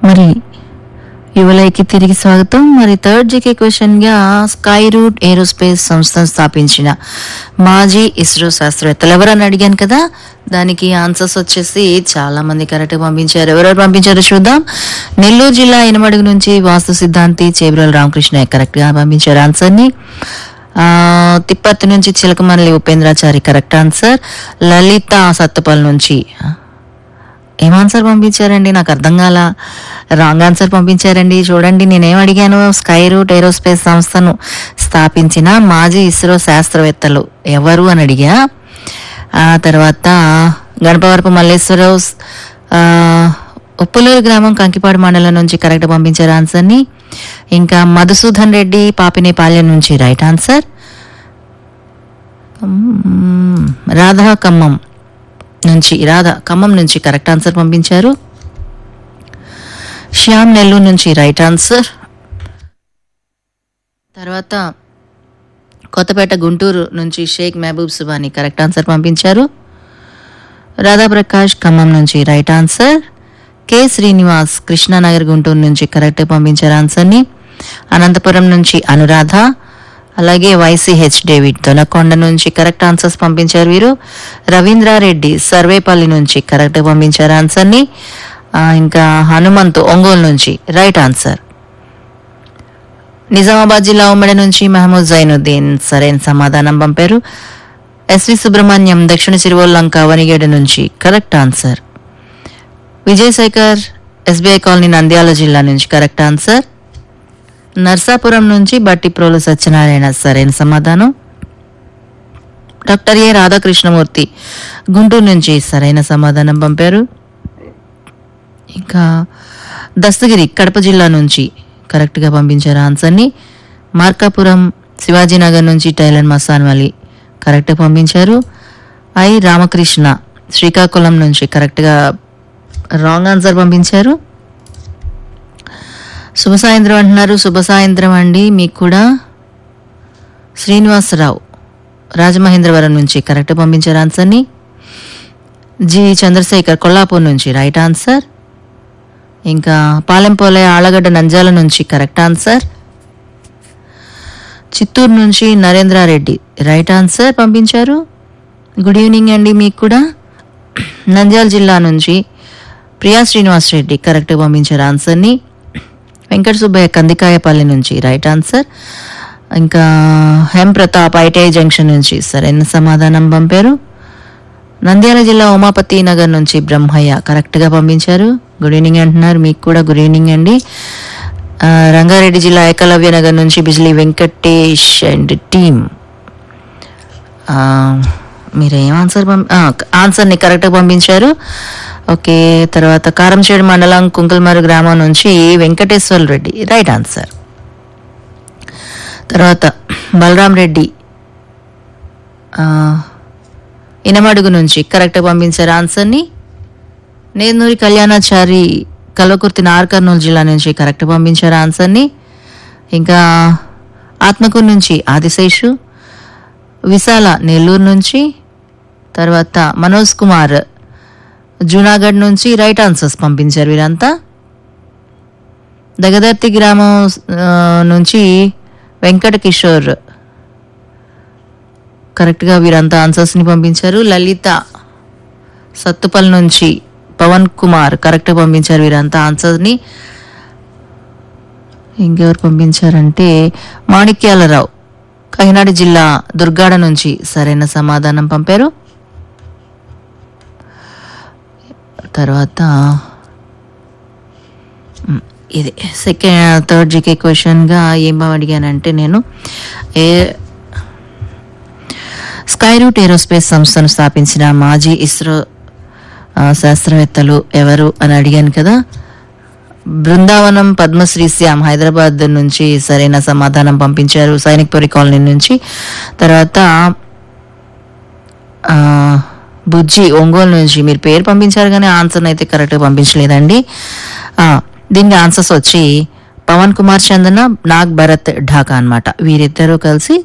మరి యువలైకి తిరిగి స్వాగతం మరి థర్డ్ జీకే క్వశ్చన్ గా స్కై రూట్ ఏరోస్పేస్ సంస్థను స్థాపించిన మాజీ ఇస్రో శాస్త్రవేత్తలు ఎవరని అడిగాను కదా దానికి ఆన్సర్స్ వచ్చేసి చాలా మంది కరెక్ట్ పంపించారు ఎవరెవరు పంపించారో చూద్దాం నెల్లూరు జిల్లా ఇనమడుగు నుంచి వాస్తు సిద్ధాంతి చేబ్రోలు రామకృష్ణ కరెక్ట్ గా పంపించారు ఆన్సర్ ని ఆ, తిప్పర్తి నుంచి చిలకమల్లి ఉపేంద్రాచారి కరెక్ట్ ఆన్సర్ లలిత సత్తుపల్ నుంచి ఏం ఆన్సర్ పంపించారండి నాకు అర్థం కాల రాంగ్ ఆన్సర్ పంపించారండి చూడండి నేనేం అడిగాను స్కై రూట్ ఏరోస్పేస్ సంస్థను స్థాపించిన మాజీ ఇస్రో శాస్త్రవేత్తలు ఎవరు అని అడిగా ఆ తర్వాత గణపవరపు మల్లేశ్వరరావు ఆ, ఉప్పులూరు గ్రామం కంకిపాడు మండలం నుంచి కరెక్ట్ పంపించారు ఆన్సర్ని ఇంకా మధుసూదన్ రెడ్డి పాపినేపాలెం నుంచి రైట్ ఆన్సర్ మ్మ్, రాధా ఖమ్మం నుంచి రాధ ఖమ్మం నుంచి కరెక్ట్ ఆన్సర్ పంపించారు శ్యామ్ నెల్లూరు నుంచి రైట్ ఆన్సర్ తర్వాత కొత్తపేట గుంటూరు నుంచి షేక్ మహబూబ్ సుబాని కరెక్ట్ ఆన్సర్ పంపించారు రాధాప్రకాష్ ఖమ్మం నుంచి right answer K Srinivas Krishnanagar Guntur నుంచి కరెక్ట్ పంపించారు ఆన్సర్ని అనంతపురం నుంచి అనురాధ అలాగే వైసీహెచ్ డేవిడ్ దొనకొండ నుంచి కరెక్ట్ ఆన్సర్స్ పంపించారు వీరు రవీంద్రారెడ్డి సర్వేపల్లి నుంచి కరెక్ట్ పంపించారు ఆన్సర్ని ఆ, ఇంకా హనుమంతు ఒంగోలు నుంచి రైట్ ఆన్సర్ నిజామాబాద్ జిల్లా ఉమ్మడి నుంచి మహమూద్ జైనుద్దీన్ సరైన సమాధానం పంపారు ఎస్వి సుబ్రహ్మణ్యం దక్షిణ సిరివోల్లంక వనిగేడు నుంచి correct answer Vijayashekar SBI colony Nandyal జిల్లా నుంచి కరెక్ట్ ఆన్సర్ నర్సాపురం నుంచి బట్టిప్రోలు సత్యనారాయణ సరైన సమాధానం డాక్టర్ ఏ రాధాకృష్ణమూర్తి గుంటూరు నుంచి సరైన సమాధానం పంపారు ఇంకా దస్తగిరి కడప జిల్లా నుంచి కరెక్ట్గా పంపించారు ఆన్సర్ని మార్కాపురం శివాజీనగర్ నుంచి టైలర్ మసాన్ అలీ కరెక్ట్ పంపించారు ఐ రామకృష్ణ శ్రీకాకుళం నుంచి కరెక్ట్గా రాంగ్ ఆన్సర్ పంపించారు శుభ సాయంత్రం అంటున్నారు శుభ సాయంత్రం అండి మీకు కూడా శ్రీనివాసరావు రాజమహేంద్రవరం నుంచి కరెక్ట్ పంపించారు ఆన్సర్ని జి చంద్రశేఖర్ కొల్లాపూర్ నుంచి రైట్ ఆన్సర్ ఇంకా పాలెంపోలే ఆళ్ళగడ్డ నంజాల నుంచి కరెక్ట్ ఆన్సర్ చిత్తూరు నుంచి నరేంద్రారెడ్డి రైట్ ఆన్సర్ పంపించారు గుడ్ ఈవినింగ్ అండి మీకు కూడా నంద్యాల జిల్లా నుంచి ప్రియా శ్రీనివాస్ రెడ్డి కరెక్ట్ పంపించారు ఆన్సర్ని వెంకట సుబ్బయ్య కందికాయపల్లి నుంచి రైట్ ఆన్సర్ ఇంకా హెం ప్రతాప్ ఐటీఐ జంక్షన్ నుంచి సరైన సమాధానం పంపారు నంద్యాల జిల్లా ఉమాపతి నగర్ నుంచి బ్రహ్మయ్య కరెక్ట్గా పంపించారు గుడ్ ఈవినింగ్ అంటున్నారు మీకు కూడా గుడ్ ఈవినింగ్ అండి ఆ, రంగారెడ్డి జిల్లా ఏకలవ్య నగర్ నుంచి బిజ్లీ వెంకటేష్ అండ్ టీమ్ ఆ, మీరు ఏం ఆన్సర్ పంపి ఆ, ఆన్సర్ని కరెక్ట్గా పంపించారు ఓకే తర్వాత కారంచేడు మండలం కుంకుల్మరు గ్రామం నుంచి వెంకటేశ్వర రెడ్డి రైట్ ఆన్సర్ తర్వాత బలరాం రెడ్డి ఆ, ఇనమడుగు నుంచి కరెక్ట్ పంపించారు ఆన్సర్ని నేనూరి కళ్యాణాచారి కల్వకుర్తి నార్ కర్నూలు జిల్లా నుంచి కరెక్ట్ పంపించారు ఆన్సర్ని ఇంకా ఆత్మకూరు నుంచి ఆదిశేషు విశాల నెల్లూరు నుంచి తర్వాత మనోజ్ కుమార్ జూనాగఢ్ నుంచి రైట్ ఆన్సర్స్ పంపించారు వీరంతా దగదర్తి గ్రామం ఆ, నుంచి వెంకట కిషోర్ కరెక్ట్గా వీరంతా ఆన్సర్స్ని పంపించారు లలిత సత్తుపల్ నుంచి పవన్ కుమార్ కరెక్ట్ పంపించారు వీరంతా ఆన్సర్ని ఇంకెవరు పంపించారంటే మాణిక్యాలరావు కాకినాడ జిల్లా దుర్గాడ నుంచి సరైన సమాధానం పంపారు తర్వాత మ్, ఇది సెకండ్ థర్డ్ జీకే క్వశ్చన్గా ఏం అడిగానంటే నేను ఏ స్కై రూట్ ఏరోస్పేస్ సంస్థను స్థాపించిన మాజీ ఇస్రో ఆ, శాస్త్రవేత్తలు ఎవరు అని అడిగాను కదా బృందావనం పద్మశ్రీ శ్యామ్ హైదరాబాద్ నుంచి సరైన సమాధానం పంపించారు సైనిక్పురి కాలనీ నుంచి తర్వాత ఆ, బుజ్జి ఒంగోలు నుంచి మీరు పేరు పంపించారు కానీ ఆన్సర్ అయితే కరెక్ట్గా పంపించలేదండి ఆ, దీనికి ఆన్సర్స్ వచ్చి పవన్ కుమార్ చందన నాగ్ భరత్ ఢాకా అన్నమాట వీరిద్దరూ కలిసి